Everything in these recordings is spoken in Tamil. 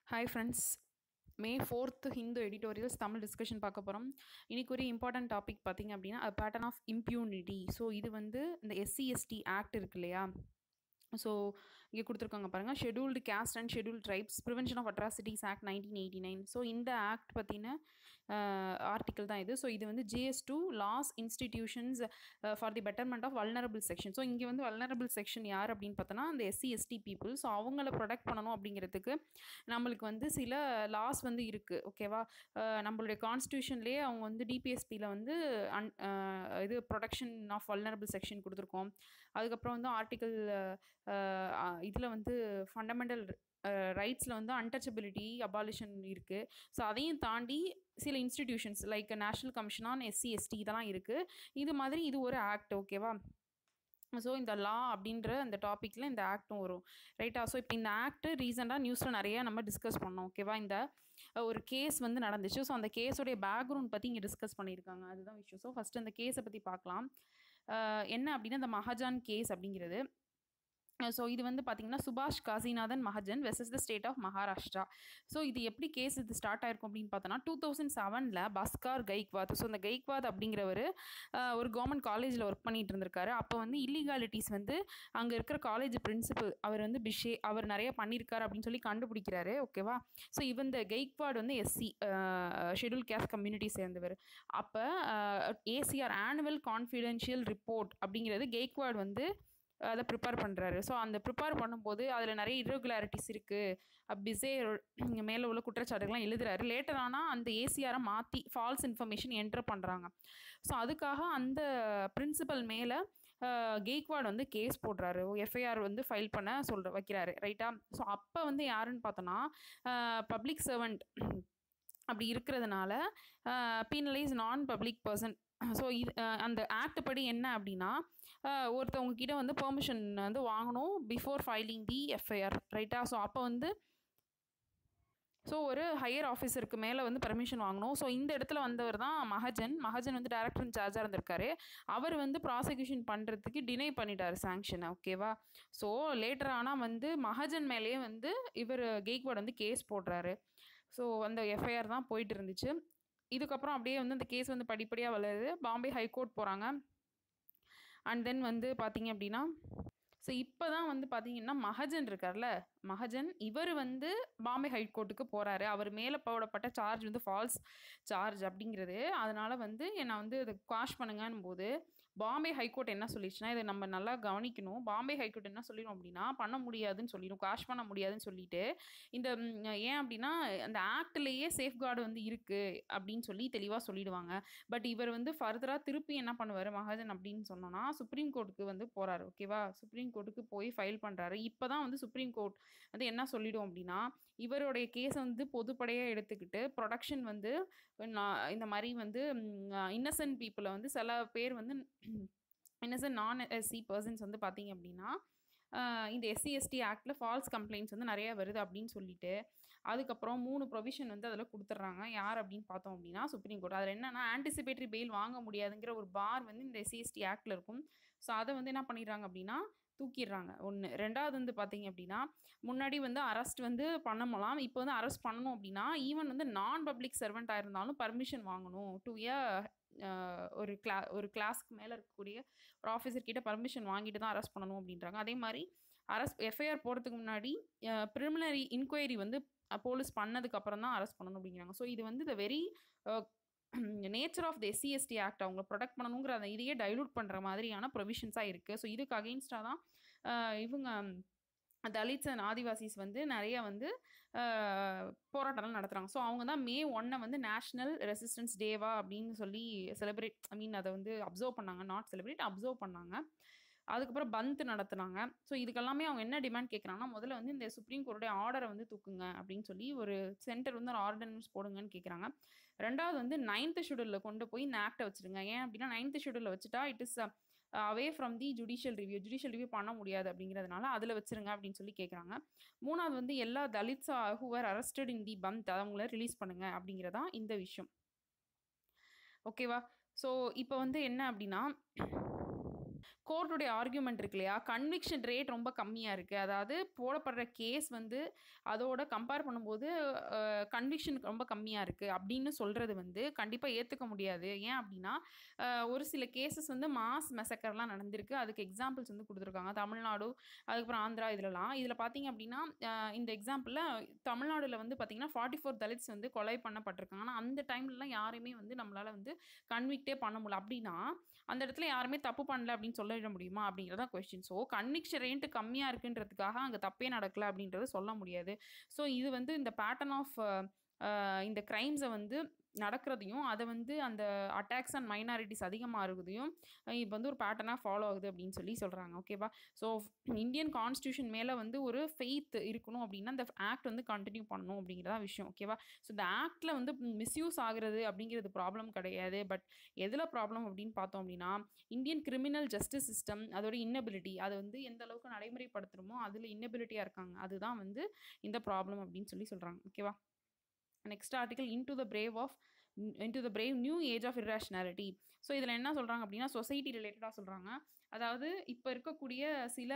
hi friends May fourth Hindu editorials Tamil discussion பார்க்க போகிறோம் இன்னைக்கு ஒரு இம்பார்ட்டன்ட் டாபிக் பார்த்தீங்க அப்படின்னா பேட்டர்ன் ஆஃப் இம்ப்யூனிட்டி ஸோ இது வந்து இந்த எஸ்சி எஸ்டி ஆக்ட் இருக்கு இல்லையா ஸோ இங்கே கொடுத்துருக்காங்க பாருங்கள் scheduled caste and schedule tribes prevention of atrocities act nineteen eighty nine so இந்த ஆக்ட் பற்றின ஆர்டிக்கல் தான் இது ஸோ இது வந்து GS two laws institutions for the betterment of vulnerable section so இங்கே வந்து வல்னரபிள் செக்ஷன் யார் அப்படின்னு பார்த்தோன்னா அந்த எஸ்சி எஸ்டி பீப்புள் ஸோ அவங்கள ப்ரொடெக்ட் பண்ணணும் அப்படிங்கிறதுக்கு நம்மளுக்கு வந்து சில லாஸ் வந்து இருக்குது ஓகேவா நம்மளுடைய கான்ஸ்டியூஷன்லேயே அவங்க வந்து டிபிஎஸ்பியில் வந்து அன் இது ப்ரொடெக்ஷன் ஆஃப் வல்னரபிள் செக்ஷன் கொடுத்துருக்கோம் அதுக்கப்புறம் வந்து ஆர்டிக்கல் இதில் வந்து ஃபண்டமெண்டல் ரைட்ஸில் வந்து அன்டச்சபிலிட்டி அபாலிஷன் இருக்குது ஸோ அதையும் தாண்டி சில institutions like national commission on SC ST இதெல்லாம் இருக்குது இது மாதிரி இது ஒரு ஆக்ட் ஓகேவா ஸோ இந்த லா அப்படின்ற அந்த டாப்பிக்கில் இந்த ஆக்டும் வரும் ரைட்டா ஸோ இப்போ இந்த ஆக்ட் ரீசெண்டாக நியூஸில் நிறையா நம்ம டிஸ்கஸ் பண்ணோம் ஓகேவா இந்த ஒரு கேஸ் வந்து நடந்துச்சு ஸோ அந்த கேஸோடைய பேக்ரவுண்ட் பற்றி இங்கே டிஸ்கஸ் பண்ணியிருக்காங்க அதுதான் விஷயம் ஸோ ஃபஸ்ட்டு அந்த கேஸை பற்றி பார்க்கலாம் என்ன அப்படின்னா இந்த மஹாஜான் கேஸ் அப்படிங்கிறது ஸோ இது வந்து பார்த்திங்கன்னா சுபாஷ் Kashinath Mahajan versus the state of Maharashtra so இது எப்படி கேஸ் இது ஸ்டார்ட் ஆயிருக்கும் அப்படின்னு பார்த்தோன்னா டூ தௌசண்ட் செவனில் பஸ்கார் கைக்வாத் ஸோ இந்த கைக்வாத் அப்படிங்கிறவர் ஒரு கவர்மெண்ட் காலேஜில் ஒர்க் பண்ணிட்டு இருந்திருக்காரு அப்போ வந்து இல்லீகாலிட்டிஸ் வந்து அங்கே இருக்கிற காலேஜ் பிரின்சிபல் அவர் வந்து பிஷே அவர் நிறைய பண்ணியிருக்காரு அப்படின்னு சொல்லி கண்டுபிடிக்கிறாரு ஓகேவா ஸோ இவன் இந்த கைக்வாட் வந்து எஸ்சி ஷெடியூல் கேஸ்ட் கம்யூனிட்டி சேர்ந்தவர் அப்போ ஏசிஆர் ஆனுவல் கான்ஃபிடென்ஷியல் ரிப்போர்ட் அப்படிங்கிறது கெய்க்வாட் வந்து அதை ப்ரிப்பேர் பண்ணுறாரு ஸோ அந்த ப்ரிப்பேர் பண்ணும்போது அதில் நிறைய இர்ரெகுலாரிட்டிஸ் இருக்குது பிஸே மேலே உள்ள குற்றச்சாட்டுகள்லாம் எழுதுறாரு லேட்டர் ஆனால் அந்த ஏசிஆரை மாற்றி ஃபால்ஸ் இன்ஃபர்மேஷன் என்டர் பண்ணுறாங்க ஸோ அதுக்காக அந்த பிரின்சிபல் மேலே கெய்க்வாட் வந்து கேஸ் போடுறாரு எஃப்ஐஆர் வந்து ஃபைல் பண்ண சொல்கிற வைக்கிறாரு ரைட்டா ஸோ அப்போ வந்து யாருன்னு பார்த்தோன்னா பப்ளிக் சர்வெண்ட் அப்படி இருக்கிறதுனால பீனலைஸ் நான் பப்ளிக் பர்சன் ஸோ இது அந்த ஆக்ட் படி என்ன அப்படின்னா ஒருத்தவங்க கிட்ட வந்து பெர்மிஷன் வந்து வாங்கணும் பிஃபோர் ஃபைலிங் தி எஃப்ஐஆர் ரைட்டா ஸோ அப்போ வந்து ஸோ ஒரு ஹையர் ஆஃபீஸருக்கு மேலே வந்து பர்மிஷன் வாங்கணும் ஸோ இந்த இடத்துல வந்தவர் தான் மஹஜன் மஹஜன் வந்து டேரக்டர் இன்சார்ஜாக இருந்திருக்காரு அவர் வந்து ப்ராசிக்யூஷன் பண்ணுறதுக்கு டினை பண்ணிட்டார் சாங்ஷனை ஓகேவா ஸோ லேட்டர் ஆனால் வந்து மஹஜன் மேலேயே வந்து இவர் கெய்க்வாட் வந்து கேஸ் போடுறாரு ஸோ அந்த எஃப்ஐஆர் தான் போயிட்டு இருந்துச்சு இதுக்கப்புறம் அப்படியே வந்து அந்த கேஸ் வந்து படிப்படியாக வளருது பாம்பே ஹைகோர்ட் போகிறாங்க அண்ட் தென் வந்து பார்த்தீங்க அப்படின்னா ஸோ இப்போ தான் வந்து பார்த்தீங்கன்னா மஹஜன் இருக்கார்ல மஹஜன் இவர் வந்து பாம்பே ஹைகோர்ட்டுக்கு போகிறாரு அவர் மேலே போடப்பட்ட சார்ஜ் வந்து ஃபால்ஸ் சார்ஜ் அப்படிங்கிறது அதனால் வந்து என்னை வந்து இதை காஷ் பண்ணுங்கன்னு போது பாம்பே ஹைகோர்ட் என்ன சொல்லிடுச்சுன்னா இதை நம்ம நல்லா கவனிக்கணும் பாம்பே ஹைகோர்ட் என்ன சொல்லிடும் அப்படின்னா பண்ண முடியாதுன்னு சொல்லிடும் காஷ் பண்ண முடியாதுன்னு சொல்லிட்டு இந்த ஏன் அப்படின்னா அந்த ஆக்ட்லேயே சேஃப்கார்டு வந்து இருக்குது அப்படின்னு சொல்லி தெளிவாக சொல்லிடுவாங்க பட் இவர் வந்து ஃபர்தராக திருப்பி என்ன பண்ணுவார் மகாஜன் அப்படின்னு சொன்னோன்னா சுப்ரீம் கோர்ட்டுக்கு வந்து போகிறாரு ஓகேவா சுப்ரீம் கோர்ட்டுக்கு போய் ஃபைல் பண்ணுறாரு இப்போ தான் வந்து சுப்ரீம் கோர்ட் வந்து என்ன சொல்லிடும் அப்படின்னா இவருடைய கேஸை வந்து பொதுப்படையாக எடுத்துக்கிட்டு ப்ரொடக்ஷன் வந்து இந்த மாதிரி வந்து இன்னசென்ட் பீப்புளை வந்து சில பேர் வந்து இன்னசென்ட் நான் எஸ்சி பர்சன்ஸ் வந்து பார்த்தீங்க அப்படின்னா இந்த எஸ்சி எஸ்டி ஆக்டில் ஃபால்ஸ் கம்ப்ளைண்ட்ஸ் வந்து நிறைய வருது அப்படின்னு சொல்லிட்டு அதுக்கப்புறம் மூணு ப்ரொவிஷன் வந்து அதில் கொடுத்துட்றாங்க யார் அப்படின்னு பார்த்தோம் அப்படின்னா சுப்ரீம் கோர்ட் அதில் என்னென்னா ஆன்டிசிபேட்டரி பெயில் வாங்க முடியாதுங்கிற ஒரு பார் வந்து இந்த எஸ்சி எஸ்டி ஆக்டில் இருக்கும் ஸோ அதை வந்து என்ன பண்ணிடுறாங்க அப்படின்னா தூக்கிடுறாங்க ஒன்று ரெண்டாவது வந்து பார்த்தீங்க அப்படின்னா முன்னாடி வந்து அரெஸ்ட் வந்து பண்ணலாம் இப்போ வந்து அரெஸ்ட் பண்ணணும் அப்படின்னா ஈவன் வந்து நான் பப்ளிக் சர்வெண்ட்டாக இருந்தாலும் பர்மிஷன் வாங்கணும் டூ இயர் ஒரு கிளா ஒரு கிளாஸ்க்கு மேலே இருக்கக்கூடிய ஒரு ஆஃபீஸர் கிட்ட பர்மிஷன் வாங்கிட்டு தான் அரெஸ்ட் பண்ணணும் அப்படின்றாங்க அதே மாதிரி அரெஸ்ட் எஃப்ஐஆர் போகிறதுக்கு முன்னாடி ப்ரிலிமினரி இன்கொயரி வந்து போலீஸ் பண்ணதுக்கு அப்புறம் தான் அரெஸ்ட் பண்ணணும் அப்படிங்கிறாங்க ஸோ இது வந்து the very nature of the SC ST act அவங்கள ப்ரொடெக்ட் பண்ணணுங்கிற அந்த இதையே டைலூட் பண்ணுற மாதிரியான ப்ரொவிஷன்ஸாக இருக்குது ஸோ இதுக்கு அகெயின்ஸ்டாக தான் இவங்க தலித்ஸ் அண்ட் ஆதிவாசிஸ் வந்து நிறைய வந்து போராட்டம்லாம் நடத்துகிறாங்க ஸோ அவங்க தான் மே ஒன்னை வந்து நேஷ்னல் ரெசிஸ்டன்ஸ் டேவா அப்படின்னு சொல்லி செலிப்ரேட் ஐ மீன் அதை வந்து அப்சர்வ் பண்ணாங்க நாட் செலிப்ரேட் அப்சர்வ் பண்ணாங்க அதுக்கப்புறம் பந்த் நடத்துனாங்க ஸோ இதுக்கெல்லாமே அவங்க என்ன டிமாண்ட் கேட்குறாங்கன்னா முதல்ல வந்து இந்த சுப்ரீம் கோர்ட்டுடைய ஆர்டரை வந்து தூக்குங்க அப்படின்னு சொல்லி ஒரு சென்டர் வந்து ஒரு ஆர்டினன்ஸ் போடுங்கன்னு கேட்குறாங்க ரெண்டாவது வந்து நைன்த் ஷெடியூலில் கொண்டு போய் இந்த ஆக்டை வச்சுருங்க ஏன் அப்படின்னா நைன்த் ஷெடியூலில் வச்சுட்டா it is away from the judicial review judicial review பண்ண முடியாது அப்படிங்கிறதுனால அதில் வச்சுருங்க அப்படின்னு சொல்லி கேட்குறாங்க மூணாவது வந்து எல்லா Dalits who were arrested in the bandh அவங்கள ரிலீஸ் பண்ணுங்க அப்படிங்கிறதான் இந்த விஷயம் ஓகேவா ஸோ இப்போ வந்து என்ன அப்படின்னா கோர்ட்டுடைய ஆர்கியூமெண்ட் இருக்கு இல்லையா கன்விக்ஷன் ரேட் ரொம்ப கம்மியாக இருக்குது அதாவது போடப்படுற கேஸ் வந்து அதோட கம்பேர் பண்ணும்போது கன்விக்ஷன் ரொம்ப கம்மியாக இருக்குது அப்படின்னு சொல்கிறது வந்து கண்டிப்பாக ஏற்றுக்க முடியாது ஏன் அப்படின்னா அஹ், ஒரு சில கேசஸ் வந்து மாஸ் மெசக்கர்லாம் நடந்திருக்கு அதுக்கு எக்ஸாம்பிள்ஸ் வந்து கொடுத்துருக்காங்க தமிழ்நாடு அதுக்கப்புறம் ஆந்திரா இதுலலாம் இதில் பார்த்தீங்க அப்படின்னா அஹ், இந்த எக்ஸாம்பிளில் தமிழ்நாடுல வந்து பார்த்தீங்கன்னா ஃபார்ட்டி ஃபோர் தலித்ஸ் வந்து கொலை பண்ணப்பட்டிருக்காங்க ஆனால் அந்த டைம்லலாம் யாரையுமே வந்து நம்மளால் வந்து கன்விக்டே பண்ண முடியல அப்படின்னா அந்த இடத்துல யாருமே தப்பு பண்ணல அப்படின்னு சொல்லிட முடியுமா அப்படிங்கிறதா கொஸ்டின் ஸோ கன்விக்ஷன் ரேட்டு கம்மியாக இருக்குன்றதுக்காக அங்கே தப்பே நடக்கல அப்படின்றத சொல்ல முடியாது ஸோ இது வந்து இந்த பேட்டர்ன் ஆஃப் இந்த க்ரைம்ஸை வந்து நடக்கிறதையும் அதை வந்து அந்த அட்டாக்ஸ் அண்ட் மைனாரிட்டிஸ் அதிகமாக இருக்குதையும் இப்போ வந்து ஒரு பேட்டர்னாக ஃபாலோ ஆகுது அப்படின்னு சொல்லி சொல்கிறாங்க ஓகேவா ஸோ இந்தியன் கான்ஸ்டியூஷன் மேலே வந்து ஒரு ஃபெய்த் இருக்கணும் அப்படின்னா அந்த ஆக்ட் வந்து கண்டினியூ பண்ணணும் அப்படிங்கிறதா விஷயம் ஓகேவா ஸோ இந்த ஆக்டில் வந்து மிஸ்யூஸ் ஆகுறது அப்படிங்கிறது ப்ராப்ளம் கிடையாது பட் எதில் ப்ராப்ளம் அப்படின்னு பார்த்தோம் அப்படின்னா இந்தியன் கிரிமினல் ஜஸ்டிஸ் சிஸ்டம் அதோட இன்னபிலிட்டி அதை வந்து எந்த அளவுக்கு நடைமுறைப்படுத்துகிறோமோ அதில் இன்னபிலிட்டியாக இருக்காங்க அதுதான் வந்து இந்த ப்ராப்ளம் அப்படின்னு சொல்லி சொல்கிறாங்க ஓகேவா next article into the brave of into the brave new age of irrationality so இதில் என்ன சொல்கிறாங்க அப்படின்னா சொசைட்டி ரிலேட்டடாக சொல்கிறாங்க அதாவது இப்போ இருக்கக்கூடிய சில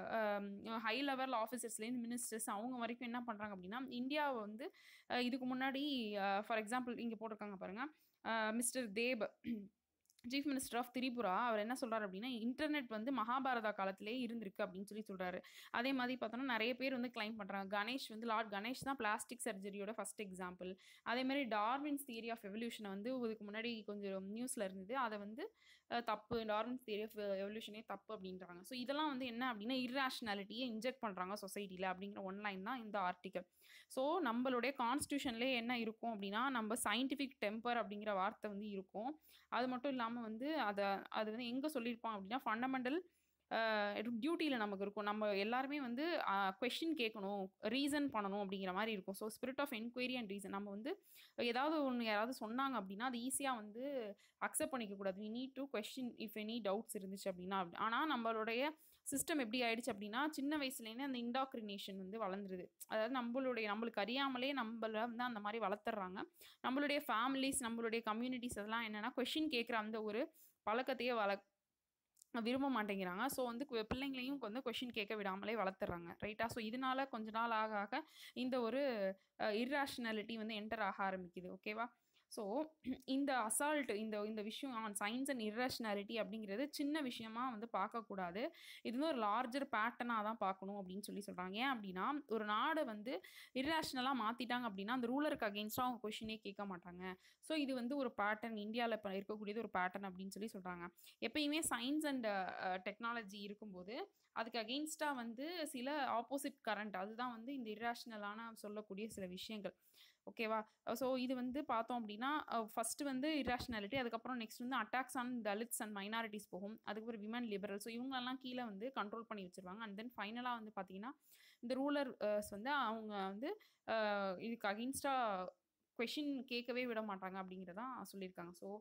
ஹை லெவல் ஆஃபீஸர்ஸ்லேருந்து மினிஸ்டர்ஸ் அவங்க வரைக்கும் என்ன பண்ணுறாங்க அப்படின்னா இந்தியாவை வந்து அஹ், இதுக்கு முன்னாடி ஃபார் எக்ஸாம்பிள் இங்கே போட்டிருக்காங்க பாருங்கள் mister Deb chief minister of Tripura அவர் என்ன சொல்றாரு அப்படின்னா இன்டர்நெட் வந்து மகாபாரதா காலத்திலே இருந்திருக்கு அப்படின்னு சொல்லி சொல்றாரு அதே மாதிரி பார்த்தோன்னா நிறைய பேர் வந்து கிளைம் பண்றாங்க கணேஷ் வந்து லார்ட் கணேஷ் தான் பிளாஸ்டிக் சர்ஜரியோட ஃபர்ஸ்ட் எக்ஸாம்பிள் அதே மாதிரி டார்வின்ஸ் தியரி ஆஃப் எவல்யூஷனை வந்து இதுக்கு முன்னாடி கொஞ்சம் நியூஸ்ல இருந்தது அதை வந்து அஹ், தப்பு டார்வின்ஸ் தியரி ஆஃப் எவல்யூஷனே தப்பு அப்படின்றாங்க ஸோ இதெல்லாம் வந்து என்ன அப்படின்னா இர்ராஷனாலிட்டியை இன்ஜெக்ட் பண்றாங்க சொசைட்டியில் அப்படிங்கிற ஒன்லைன் தான் இந்த ஆர்டிக்கல் ஸோ நம்மளுடைய கான்ஸ்டியூஷன்லேயே என்ன இருக்கும் அப்படின்னா நம்ம சயின்டிஃபிக் டெம்பர் அப்படிங்கிற வார்த்தை வந்து இருக்கும் அது மட்டும் இல்லாமல் வந்து அதை அது வந்து எங்கே சொல்லியிருப்பான் அப்படின்னா ஃபண்டமெண்டல் டியூட்டியில் நமக்கு இருக்கும் நம்ம எல்லாருமே வந்து கொஷின் கேட்கணும் ரீசன் பண்ணணும் அப்படிங்கிற மாதிரி இருக்கும் so spirit of enquiry and reason நம்ம வந்து ஏதாவது ஒன்று யாராவது சொன்னாங்க அப்படின்னா அது ஈஸியாக வந்து அக்செப்ட் பண்ணிக்கக்கூடாது we need to question if any doubts இருந்துச்சு அப்படின்னா அப்படி ஆனால் நம்மளுடைய சிஸ்டம் எப்படி ஆயிடுச்சு அப்படின்னா சின்ன வயசுலேருந்து அந்த இண்டாக்ரினேஷன் வந்து வளர்ந்துருது அதாவது நம்மளுடைய நம்மளுக்கு அறியாமலே நம்மள வந்து அந்த மாதிரி வளர்த்துறாங்க நம்மளுடைய ஃபேமிலிஸ் நம்மளுடைய கம்யூனிட்டிஸ் அதெல்லாம் என்னென்னா கொஷின் கேட்குற அந்த ஒரு பழக்கத்தையே வள விரும்ப மாட்டேங்கிறாங்க ஸோ வந்து கு- பிள்ளைங்களையும் வந்து கொஷின் கேட்க விடாமலே வளர்த்துறாங்க ரைட்டா ஸோ இதனால கொஞ்ச நாள் ஆக ஆக இந்த ஒரு இர்ராஷனாலிட்டி வந்து என்டர் ஆக ஆரம்பிக்குது ஓகேவா ஸோ இந்த அசால்ட் இந்த இந்த விஷயம் ஆன் சயின்ஸ் அண்ட் இர்ராஷனாலிட்டி அப்படிங்கிறது சின்ன விஷயமா வந்து பார்க்கக்கூடாது இது வந்து ஒரு லார்ஜர் பேட்டர்னாக தான் பார்க்கணும் அப்படின்னு சொல்லி சொல்கிறாங்க ஏன் அப்படின்னா ஒரு நாடை வந்து இர்ராஷனலாக மாற்றிட்டாங்க அப்படின்னா அந்த ரூலருக்கு அகேன்ஸ்டாக அவங்க கொஷினே கேட்க மாட்டாங்க ஸோ இது வந்து ஒரு பேட்டர்ன் இந்தியாவில் இப்போ இருக்கக்கூடியது ஒரு பேட்டர்ன் அப்படின்னு சொல்லி சொல்கிறாங்க எப்பயுமே சயின்ஸ் அண்ட் டெக்னாலஜி இருக்கும்போது அதுக்கு அகெயின்ஸ்டாக வந்து சில ஆப்போசிட் கரண்ட் அதுதான் வந்து இந்த இர்ராஷனலான சொல்லக்கூடிய சில விஷயங்கள் ஓகேவா ஸோ இது வந்து பார்த்தோம் அப்படின்னா ஃபஸ்ட்டு வந்து இர்ராஷனாலிட்டி அதுக்கப்புறம் நெக்ஸ்ட் வந்து attacks on Dalits and minorities போகும் அதுக்கப்புறம் விமன் லிபரல் ஸோ இவங்களெல்லாம் கீழே வந்து கண்ட்ரோல் பண்ணி வச்சிருவாங்க அண்ட் தென் ஃபைனலாக வந்து பார்த்தீங்கன்னா இந்த ரூலர்ஸ் வந்து அவங்க வந்து அஹ், இதுக்கு அகெயின்ஸ்டாக கொஷின் கேட்கவே விட மாட்டாங்க அப்படிங்கிறதான் சொல்லியிருக்காங்க ஸோ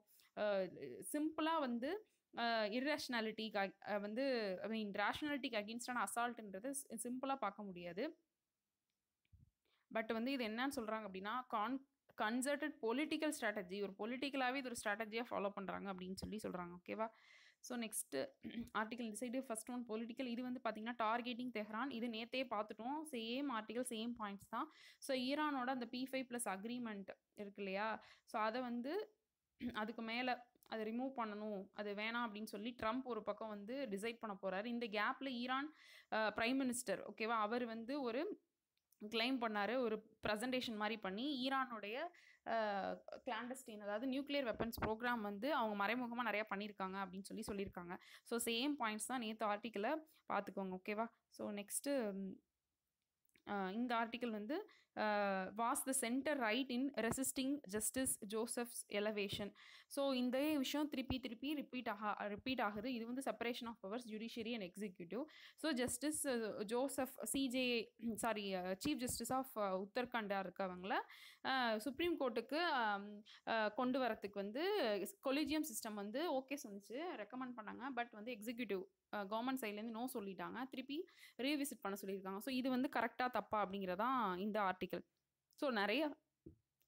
சிம்பிளாக வந்து இர்ரேஷனாலிட்டிக்கு வந்து ஐ மீன் ரேஷனாலிட்டிக்கு அகேன்ஸ்டான அசால்ட்டுன்றது சிம்பிளாக பார்க்க முடியாது பட் வந்து இது என்னன்னு சொல்கிறாங்க அப்படின்னா கான் கன்சர்டட் பொலிட்டிக்கல் ஸ்ட்ராட்டஜி ஒரு பொலிட்டிக்கலாகவே இது ஒரு ஸ்ட்ராட்டஜியாக ஃபாலோ பண்ணுறாங்க அப்படின்னு சொல்லி சொல்கிறாங்க ஓகேவா ஸோ நெக்ஸ்ட்டு ஆர்டிகல் இந்த சைடு ஃபர்ஸ்ட் ஒன் பொலிட்டிக்கல் இது வந்து பார்த்தீங்கன்னா டார்கெட்டிங் தெஹ்ரான் இது நேத்தே பார்த்துட்டோம் சேம் ஆர்டிகல் சேம் பாயிண்ட்ஸ் தான் ஸோ ஈரானோட அந்த பி ஃபைவ் ப்ளஸ் அக்ரிமெண்ட் இருக்கு இல்லையா ஸோ அதை வந்து அதுக்கு மேலே அதை ரிமூவ் பண்ணணும் அது வேணாம் அப்படின்னு சொல்லி ட்ரம்ப் ஒரு பக்கம் வந்து டிசைட் பண்ண போகிறாரு இந்த கேப்பில் ஈரான் ப்ரைம் மினிஸ்டர் ஓகேவா அவர் வந்து ஒரு கிளைம் பண்ணார் ஒரு ப்ரெசன்டேஷன் மாதிரி பண்ணி ஈரானுடைய கிளாண்டஸ்டின் அதாவது நியூக்ளியர் வெப்பன்ஸ் ப்ரோக்ராம் வந்து அவங்க மறைமுகமாக நிறையா பண்ணியிருக்காங்க அப்படின்னு சொல்லி சொல்லியிருக்காங்க ஸோ சேம் பாயிண்ட்ஸ் தான் நேற்று ஆர்டிக்கலை பார்த்துக்கோங்க ஓகேவா ஸோ நெக்ஸ்ட்டு இந்த ஆர்டிக்கல் வந்து was the centre right in resisting justice Joseph's elevation so இந்த விஷயம் திருப்பி திருப்பி ரிப்பீட் ஆக ரிப்பீட் ஆகுது இது வந்து separation of powers judiciary and executive so justice Joseph CJ sorry chief justice of Uttarakhand இருக்கவங்கள சுப்ரீம் கோர்ட்டுக்கு கொண்டு வரத்துக்கு வந்து கொலிஜியம் சிஸ்டம் வந்து ஓகே சொன்னிச்சு ரெக்கமெண்ட் பண்ணாங்க பட் வந்து எக்ஸிக்யூட்டிவ் கவர்மெண்ட் சைட்லேருந்து நோ சொல்லிட்டாங்க திருப்பி ரீவிசிட் பண்ண சொல்லியிருக்காங்க ஸோ இது வந்து கரெக்டாக தப்பா அப்படிங்கிறதான் இந்த ஆர்டிக்கல் ஸோ நிறைய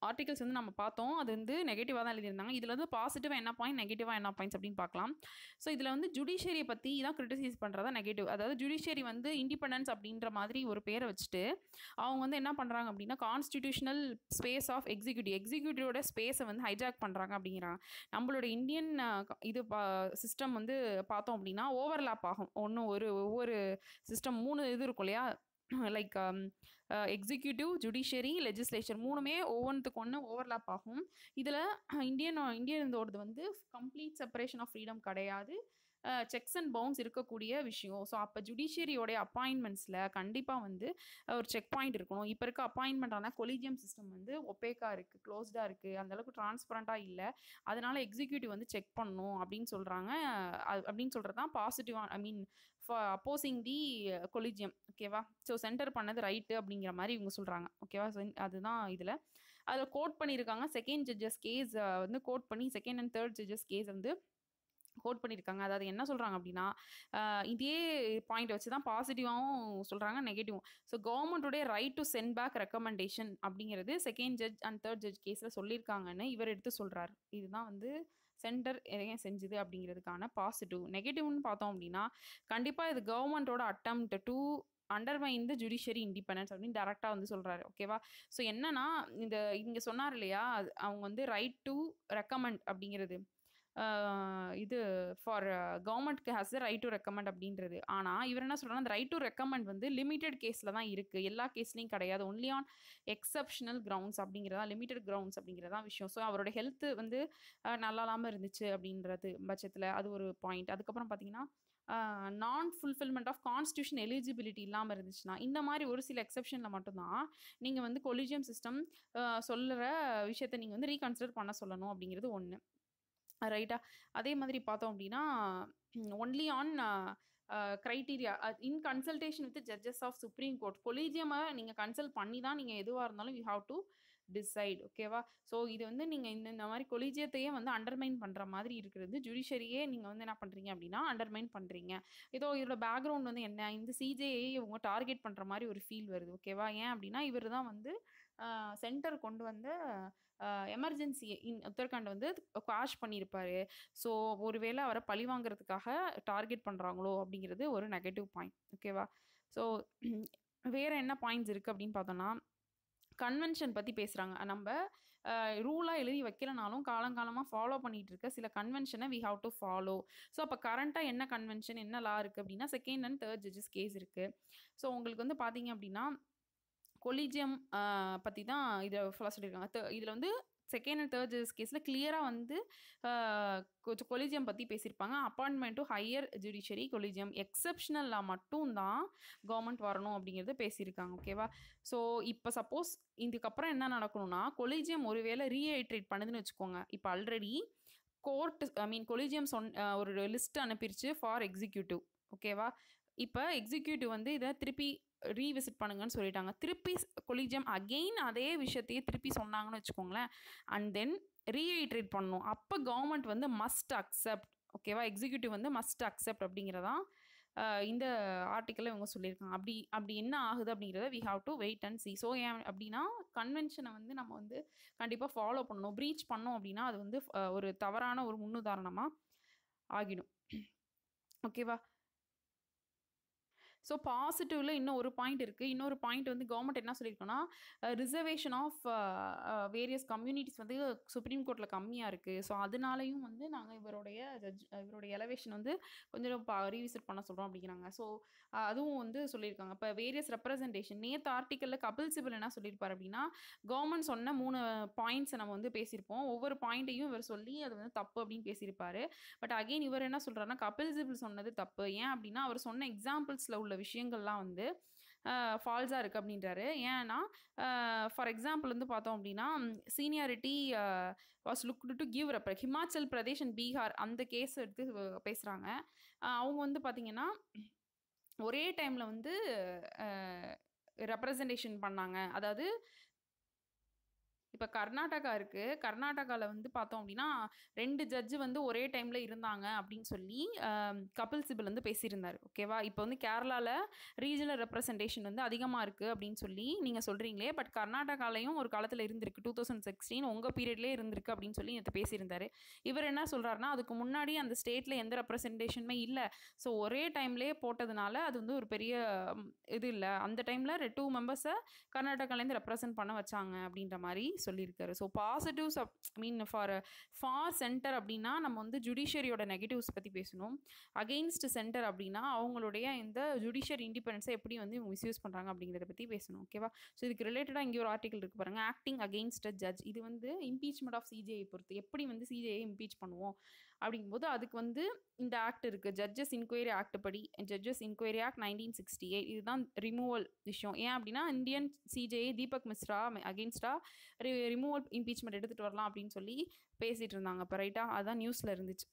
ஆர்டிகல்ஸ் வந்து நம்ம பார்த்தோம் அது வந்து நெகட்டிவாக தான் எழுதியிருந்தாங்க இதில் வந்து பாசிட்டிவாக என்ன பாயிண்ட் நெகட்டிவாக என்ன பாயிண்ட்ஸ் அப்படின்னு பார்க்கலாம் ஸோ இதில் வந்து ஜுடிஷியரியை பற்றி தான் கிரிட்டிசைஸ் பண்ணுறதா நெகட்டிவ் அதாவது ஜுடிஷியரி வந்து இண்டிபெண்டன்ஸ் அப்படின்ற மாதிரி ஒரு பேரை வச்சுட்டு அவங்க வந்து என்ன பண்ணுறாங்க அப்படின்னா கான்ஸ்டிடியூஷனல் ஸ்பேஸ் ஆஃப் எக்ஸிக்யூட்டிவ் எக்ஸிக்யூட்டிவோட ஸ்பேஸை வந்து ஹைஜாக் பண்ணுறாங்க அப்படிங்கிறாங்க நம்மளோட இந்தியன் இது சிஸ்டம் வந்து பார்த்தோம் அப்படின்னா ஓவர்லேப் ஆகும் ஒன்று ஒரு ஒவ்வொரு சிஸ்டம் மூணு இது இருக்கும் இல்லையா லைக் எக்ஸிக்யூட்டிவ் ஜுடிஷியரி லெஜிஸ்லேச்சர் மூணுமே ஒவ்வொன்றுத்துக்கு ஒன்று ஓவர்லாப் ஆகும் இதில் இந்தியன் இந்தியனோடது வந்து கம்ப்ளீட் செப்பரேஷன் ஆஃப் ஃப்ரீடம் கிடையாது செக்ஸ் அண்ட் பவுன்ஸ் இருக்கக்கூடிய விஷயம் ஸோ அப்போ ஜுடிஷியரியோடைய அப்பாயின்மெண்ட்ஸில் கண்டிப்பாக வந்து ஒரு செக் பாயிண்ட் இருக்கணும் இப்போ இருக்க அப்பாயின்மெண்ட் ஆனால் கொலிஜியம் சிஸ்டம் வந்து ஒப்பேக்காக இருக்குது க்ளோஸ்டாக இருக்குது அந்தளவுக்கு டிரான்ஸ்பரண்ட்டாக இல்லை அதனால் எக்ஸிக்யூட்டிவ் வந்து செக் பண்ணணும் அப்படின்னு சொல்கிறாங்க அப்படின்னு சொல்கிறது தான் பாசிட்டிவாக I mean opposing the collegium ஓகேவா ஸோ சென்டர் பண்ணது ரைட்டு அப்படிங்கிற மாதிரி இவங்க சொல்கிறாங்க ஓகேவா அதுதான் இதில் அதில் கோட் பண்ணியிருக்காங்க செகண்ட் ஜட்ஜஸ் கேஸ் வந்து கோட் பண்ணி second and third judges case வந்து கோட் பண்ணியிருக்காங்க அதாவது என்ன சொல்கிறாங்க அப்படின்னா இதே பாயிண்ட் வச்சு தான் பாசிட்டிவாகவும் சொல்கிறாங்க நெகட்டிவும் ஸோ கவர்மெண்ட்டுடைய right to send back recommendation அப்படிங்கிறது second judge and third judge கேஸில் சொல்லியிருக்காங்கன்னு இவர் எடுத்து சொல்கிறார் இதுதான் வந்து சென்டர் ஏன் செஞ்சுது அப்படிங்கிறதுக்கான பாசிட்டிவ் நெகட்டிவ்னு பார்த்தோம் அப்படின்னா கண்டிப்பாக இது கவர்மெண்ட்டோட attempt to undermine the judiciary independence அப்படின்னு டேரெக்டாக வந்து சொல்கிறாரு ஓகேவா ஸோ என்னன்னா இந்த இங்கே சொன்னார் இல்லையா அவங்க வந்து ரைட் டு ரெக்கமெண்ட் அப்படிங்கிறது இது ஃபார் கவர்மெண்ட்க்கு has the right to recommend அப்படின்றது ஆனால் இவர் என்ன சொல்கிறாங்க அந்த ரைட் டு ரெக்கமெண்ட் வந்து லிமிடெட் கேஸில் தான் இருக்குது எல்லா கேஸ்லையும் கிடையாது ஒன்லி ஆன் எக்ஸப்ஷனல் கிரவுண்ட்ஸ் அப்படிங்கிறதா லிமிடெட் கிரவுண்ட்ஸ் அப்படிங்கிறதா விஷயம் ஸோ அவரோட ஹெல்த்து வந்து நல்லா இல்லாமல் இருந்துச்சு அப்படின்றது பட்சத்தில் அது ஒரு பாயிண்ட் அதுக்கப்புறம் பார்த்தீங்கன்னா நான் ஃபுல்ஃபில்மெண்ட் ஆஃப் கான்ஸ்டியூஷன் எலிஜிபிலிட்டி இல்லாமல் இருந்துச்சுன்னா இந்த மாதிரி ஒரு சில எக்ஸப்ஷனில் மட்டும்தான் நீங்கள் வந்து கொலிஜியம் சிஸ்டம் சொல்லுற விஷயத்தை நீங்கள் வந்து ரீகன்சிடர் பண்ண சொல்லணும் அப்படிங்கிறது ஒன்று ரைட்டா அதே மாதிரி பார்த்தோம் அப்படின்னா only on criteria in consultation with judges of supreme court கொலீஜியமை நீங்கள் கன்சல்ட் பண்ணி தான் நீங்கள் எதுவாக இருந்தாலும் யூ ஹாவ் டு டிசைட் ஓகேவா ஸோ இது வந்து நீங்கள் இந்த இந்த மாதிரி கொலிஜியத்தையே வந்து அண்டர்மைன் பண்ணுற மாதிரி இருக்கிறது ஜுடிஷரியே நீங்கள் வந்து என்ன பண்ணுறீங்க அப்படின்னா அண்டர்மைன் பண்ணுறீங்க இதோ இதோட பேக்ரவுண்ட் வந்து என்ன இந்த சிஜேஏ இவங்க டார்கெட் பண்ணுற மாதிரி ஒரு ஃபீல் வருது ஓகேவா ஏன் அப்படின்னா இவர் தான் வந்து சென்டர் கொண்டு வந்த எமர்ஜென்சி இன் உத்தரகாண்ட் வந்து குவாஷ் பண்ணியிருப்பாரு ஸோ ஒருவேளை அவரை பழி வாங்குறதுக்காக டார்கெட் பண்ணுறாங்களோ அப்படிங்கிறது ஒரு நெகட்டிவ் பாயிண்ட் ஓகேவா ஸோ வேறு என்ன பாயிண்ட்ஸ் இருக்குது அப்படின்னு பார்த்தோன்னா கன்வென்ஷன் பற்றி பேசுகிறாங்க நம்ம ரூலாக எழுதி வைக்கலனாலும் காலங்காலமாக ஃபாலோ பண்ணிகிட்டு இருக்க சில கன்வென்ஷனை we have to follow so அப்போ கரண்ட்டாக என்ன கன்வென்ஷன் என்ன லா இருக்குது அப்படின்னா second and third judges case இருக்குது ஸோ உங்களுக்கு வந்து பார்த்தீங்க அப்படின்னா கொலிஜியம் பற்றி தான் இதை ஃபுல்லாக சொல்லியிருக்காங்க இதில் வந்து செகண்ட் அண்ட் தேர்ட் ஜட்ஜஸ் கேஸில் கிளியராக வந்து கொஞ்சம் கொலிஜியம் பற்றி பேசியிருப்பாங்க appointment to higher judiciary collegium எக்ஸப்ஷனலாக மட்டும்தான் கவர்மெண்ட் வரணும் அப்படிங்கிறத பேசியிருக்காங்க ஓகேவா ஸோ இப்போ சப்போஸ் இதுக்கப்புறம் என்ன நடக்கணும்னா கொலிஜியம் ஒருவேளை ரீஹைட்ரேட் பண்ணுதுன்னு வச்சுக்கோங்க இப்போ already court I mean collegium சொன் ஒரு லிஸ்ட் அனுப்பிடுச்சு ஃபார் எக்ஸிக்யூட்டிவ் ஓகேவா இப்போ எக்ஸிக்யூட்டிவ் வந்து இதை திருப்பி ரீவிசிட் பண்ணுங்கன்னு சொல்லிட்டாங்க திருப்பி கொலிஜியம் அகெயின் அதே விஷயத்தையே திருப்பி சொன்னாங்கன்னு வச்சுக்கோங்களேன் அண்ட் தென் ரீஹைட்ரேட் பண்ணணும் அப்போ கவர்மெண்ட் வந்து மஸ்ட் அக்செப்ட் ஓகேவா எக்ஸிக்யூட்டிவ் வந்து மஸ்ட் அக்செப்ட் அப்படிங்கிறதான் இந்த ஆர்டிக்கலில் இவங்க சொல்லியிருக்காங்க அப்படி அப்படி என்ன ஆகுது அப்படிங்கிறத we have to wait and see so ஏன் அப்படின்னா கன்வென்ஷனை வந்து நம்ம வந்து கண்டிப்பாக ஃபாலோ பண்ணணும் ப்ரீச் பண்ணோம் அப்படின்னா அது வந்து ஒரு தவறான ஒரு முன்னுதாரணமாக ஆகிடும் ஓகேவா ஸோ பாசிட்டிவில் இன்னும் ஒரு பாயிண்ட் இருக்குது இன்னொரு பாயிண்ட் வந்து கவர்மெண்ட் என்ன சொல்லியிருக்கோன்னா ரிசர்வேஷன் ஆஃப் வேரியஸ் கம்யூனிட்டிஸ் வந்து சுப்ரீம் கோர்ட்டில் கம்மியாக இருக்குது ஸோ அதனாலையும் வந்து நாங்கள் இவருடைய ஜட்ஜ் இவருடைய எலவேஷன் வந்து கொஞ்சம் ரீவிசிட் பண்ண சொல்கிறோம் அப்படிங்கிறாங்க ஸோ அதுவும் வந்து சொல்லியிருக்காங்க இப்போ வேரியஸ் ரெப்ரசன்டேஷன் நேற்று ஆர்டிக்கலில் கபில் சிபில் என்ன சொல்லியிருப்பார் அப்படின்னா கவர்மெண்ட் சொன்ன மூணு பாயிண்ட்ஸை நம்ம வந்து பேசியிருப்போம் ஒவ்வொரு பாயிண்ட்டையும் இவர் சொல்லி அது வந்து தப்பு அப்படின்னு பேசியிருப்பாரு பட் அகெயின் இவர் என்ன சொல்கிறாருன்னா கபில் சிபில் சொன்னது தப்பு ஏன் அப்படின்னா அவர் சொன்ன எக்ஸாம்பிள்ஸில் உள்ள விஷயங்கள்லாம் வந்து ஃபால்ஸாக இருக்குது அப்படின்றாரு ஏன்னா ஃபார் எக்ஸாம்பிள் வந்து பார்த்தோம் அப்படின்னா seniority was look to give rep Himachal Pradesh and Bihar அந்த கேஸ் எடுத்து பேசுகிறாங்க அவங்க வந்து பார்த்திங்கன்னா ஒரே டைமில் வந்து ரெப்ரசன்டேஷன் பண்ணாங்க அதாவது இப்போ கர்நாடகா இருக்குது கர்நாடகாவில் வந்து பார்த்தோம் அப்படின்னா ரெண்டு ஜட்ஜு வந்து ஒரே டைமில் இருந்தாங்க அப்படின்னு சொல்லி ஆம், கபில் சிபல் வந்து பேசியிருந்தார் ஓகேவா இப்போ வந்து கேரளாவில் ரீஜனல் ரெப்ரசன்டேஷன் வந்து அதிகமாக இருக்குது அப்படின்னு சொல்லி நீங்கள் சொல்கிறீங்களே பட் கர்நாடகாலையும் ஒரு காலத்தில் இருந்திருக்கு டூ தௌசண்ட் சிக்ஸ்டீன் உங்கள் பீரியட்லேயே இருந்திருக்கு அப்படின்னு சொல்லி நேற்று பேசியிருந்தாரு இவர் என்ன சொல்கிறாருன்னா அதுக்கு முன்னாடி அந்த ஸ்டேட்டில் எந்த ரெப்ரசன்டேஷனுமே இல்லை ஸோ ஒரே டைம்லேயே போட்டதுனால அது வந்து ஒரு பெரிய ம், இது இல்லை அந்த டைமில் டூ மெம்பர்ஸை கர்நாடகாலேருந்து ரெப்ரசன்ட் பண்ண வச்சாங்க அப்படின்ற மாதிரி சொல்லியிருக்காரு so positives I mean for for centre அப்படின்னா நம்ம வந்து ஜுடிஷியரியோட நெகட்டிவ்ஸ் பற்றி பேசணும் அகெயின்ஸ்ட் சென்டர் அப்படின்னா அவங்களுடைய இந்த ஜுடிஷியர் இண்டிபெண்டன்ஸை எப்படி வந்து இவங்க மிஸ்யூஸ் பண்ணுறாங்க அப்படிங்கிறத பற்றி பேசணும் ஓகேவா ஸோ இதுக்கு ரிலேட்டடாக இங்கே ஒரு ஆர்டிகல் இருக்கு பாருங்க ஆக்டிங் அகெயின்ஸ்ட் அ ஜட்ஜ் இது வந்து இம்பீச்மெண்ட் ஆஃப் சிஜேஐ பொறுத்து எப்படி வந்து சிஜேஐ இம்பீச் பண்ணுவோம் அப்படிங்கும்போது அதுக்கு வந்து இந்த ஆக்ட் இருக்குது ஜட்ஜஸ் இன்கொயரி ஆக்ட் படி judges inquiry act nineteen sixty eight இதுதான் ரிமூவல் விஷயம் ஏன் அப்படின்னா Indian CJI Deepak Mishra against a removal impeachment எடுத்துகிட்டு வரலாம் அப்படின்னு சொல்லி பேசிகிட்டு இருந்தாங்க இப்போ ரைட்டாக அதான் நியூஸில் இருந்துச்சு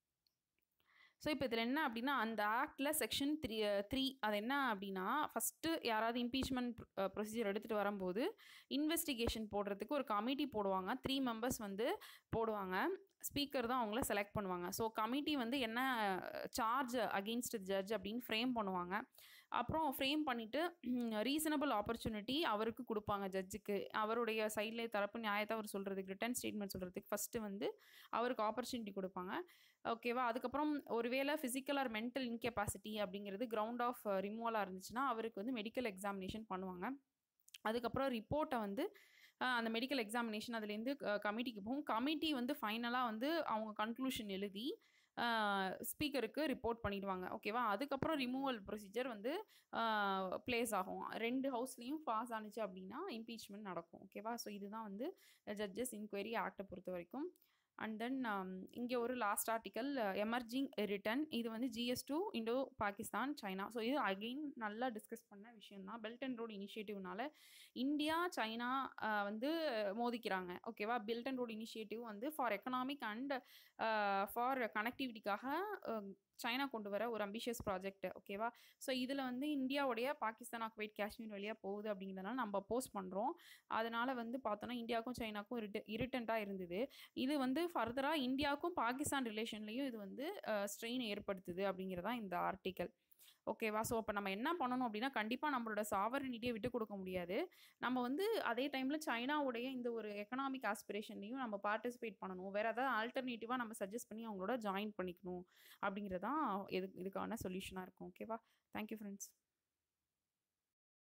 ஸோ இப்போ இதில் என்ன அப்படின்னா அந்த ஆக்டில் செக்ஷன் த்ரீ த்ரீ அது என்ன அப்படின்னா ஃபஸ்ட்டு யாராவது இம்பீச்மெண்ட் ப்ரொசீஜர் எடுத்துகிட்டு வரும்போது இன்வெஸ்டிகேஷன் போடுறதுக்கு ஒரு கமிட்டி போடுவாங்க த்ரீ மெம்பர்ஸ் வந்து போடுவாங்க ஸ்பீக்கர் தான் அவங்கள செலக்ட் பண்ணுவாங்க ஸோ கமிட்டி வந்து என்ன சார்ஜ் அகெயின்ஸ்ட் ஜட்ஜ் அப்படின்னு ஃப்ரேம் பண்ணுவாங்க அப்புறம் ஃப்ரேம் பண்ணிவிட்டு ரீசனபிள் ஆப்பர்ச்சுனிட்டி அவருக்கு கொடுப்பாங்க ஜட்ஜுக்கு அவருடைய சைடில் தரப்பு நியாயத்தை அவர் சொல்கிறதுக்கு ரிட்டன் ஸ்டேட்மெண்ட் சொல்கிறதுக்கு ஃபஸ்ட்டு வந்து அவருக்கு ஆப்பர்ச்சுனிட்டி கொடுப்பாங்க ஓகேவா அதுக்கப்புறம் ஒருவேளை ஃபிசிக்கல் ஆர் மென்டல் இன்கெப்பாசிட்டி அப்படிங்கிறது கிரவுண்ட் ஆஃப் ரிமூவலாக இருந்துச்சுன்னா அவருக்கு வந்து மெடிக்கல் எக்ஸாமினேஷன் பண்ணுவாங்க அதுக்கப்புறம் ரிப்போர்ட்டை வந்து அஹ், அந்த மெடிக்கல் எக்ஸாமினேஷன் அதுலேருந்து கமிட்டிக்கு போகும் கமிட்டி வந்து ஃபைனலாக வந்து அவங்க கன்க்ளூஷன் எழுதி ஸ்பீக்கருக்கு ரிப்போர்ட் பண்ணிடுவாங்க ஓகேவா அதுக்கப்புறம் ரிமூவல் ப்ரொசீஜர் வந்து ப்ளேஸ் ஆகும் ரெண்டு ஹவுஸ்லேயும் பாஸ் ஆனுச்சு அப்படின்னா இம்பீச்மெண்ட் நடக்கும் ஓகேவா ஸோ இதுதான் வந்து ஜட்ஜஸ் இன்கொயரி ஆக்டை பொறுத்த வரைக்கும் அண்ட் தென் இங்கே ஒரு லாஸ்ட் ஆர்டிக்கல் எமர்ஜிங் ரிட்டன் இது வந்து GS two Indo Pakistan China so இது அகெயின் நல்லா டிஸ்கஸ் பண்ண விஷயம் தான் பெல்ட் அண்ட் ரோடு இனிஷியேட்டிவ்னால இந்தியா சைனா அஹ், வந்து மோதிக்கிறாங்க ஓகேவா பெல்ட் அண்ட் ரோடு இனிஷியேட்டிவ் வந்து ஃபார் எக்கனாமிக் அண்ட் ஃபார் கனெக்டிவிட்டிக்காக சைனா கொண்டு வர ஒரு அம்பிஷியஸ் ப்ராஜெக்ட் ஓகேவா ஸோ இதில் வந்து இந்தியாவுடைய பாகிஸ்தான் ஆக்குவைட் காஷ்மீர் வழியாக போகுது அப்படிங்கிறதுனால நம்ம அப்போஸ் பண்ணுறோம் அதனால் வந்து பார்த்தோன்னா இந்தியாவுக்கும் சைனாக்கும் இரிட்ட இரிட்டண்ட்டாக இருந்தது இது வந்து ஃபர்தராக இந்தியாவுக்கும் பாகிஸ்தான் ரிலேஷன்லேயும் இது வந்து ஸ்ட்ரெயின் ஏற்படுத்துது அப்படிங்கிறதான் இந்த ஆர்டிக்கல் ஓகேவா ஸோ அப்போ நம்ம என்ன பண்ணணும் அப்படின்னா கண்டிப்பாக நம்மளோட சாவரனிட்டியை விட்டு கொடுக்க முடியாது நம்ம வந்து அதே டைமில் சைனாவுடைய இந்த ஒரு எக்கனாமிக் ஆஸ்பிரேஷன்லையும் நம்ம பார்ட்டிசிபேட் பண்ணணும் வேறு ஏதாவது ஆல்டர்னேட்டிவாக நம்ம சஜஸ்ட் பண்ணி அவங்களோட ஜாயின் பண்ணிக்கணும் அப்படிங்கிறதான் இது இதுக்கான சொல்யூஷனாக இருக்கும் ஓகேவா தேங்க்யூ ஃப்ரெண்ட்ஸ்